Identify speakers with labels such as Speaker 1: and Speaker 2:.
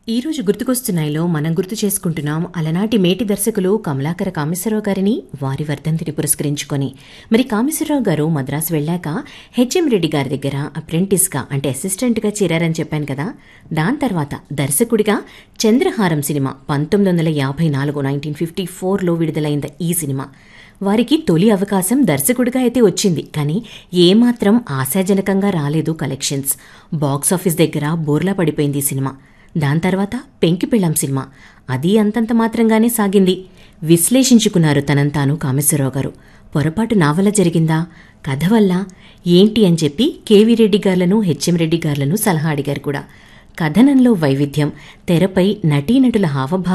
Speaker 1: ఈ రోజు గుర్తుకొస్తున్నాయిలో మనం గుర్తు చేసుకుంటున్నాం అలనాటి మేటి దర్శకులు కమలాకర కామేశ్వరరావు గారిని వారి వర్ధంతిని పురస్కరించుకొని మరి కామేశ్వరరావు గారు మద్రాసు వెళ్ళాక హెచ్ఎం రెడ్డి గారి దగ్గర అప్రెంటిస్గా అంటే అసిస్టెంట్గా చేరారని చెప్పాను కదా దాని తర్వాత దర్శకుడిగా చంద్రహారం సినిమా పంతొమ్మిది వందల యాభై నాలుగు నైన్టీన్ ఫిఫ్టీ ఫోర్లో విడుదలైంది ఈ సినిమా వారికి తొలి అవకాశం దర్శకుడిగా అయితే వచ్చింది కానీ ఏమాత్రం ఆశాజనకంగా రాలేదు కలెక్షన్స్ బాక్సాఫీస్ దగ్గర బోర్లా పడిపోయింది ఈ సినిమా దాని తర్వాత పెంకి పెళ్ళాం సినిమా అది అంతంత మాత్రంగానే సాగింది విశ్లేషించుకున్నారు తనంతాను కామేశ్వరరావు గారు పొరపాటు నా వల్ల జరిగిందా కథ వల్ల ఏంటి అని చెప్పి కేవీ రెడ్డి గారులను హెచ్ఎం రెడ్డి గారులను సలహా అడిగారు కూడా కథనంలో వైవిధ్యం తెరపై నటీనటుల హావభావం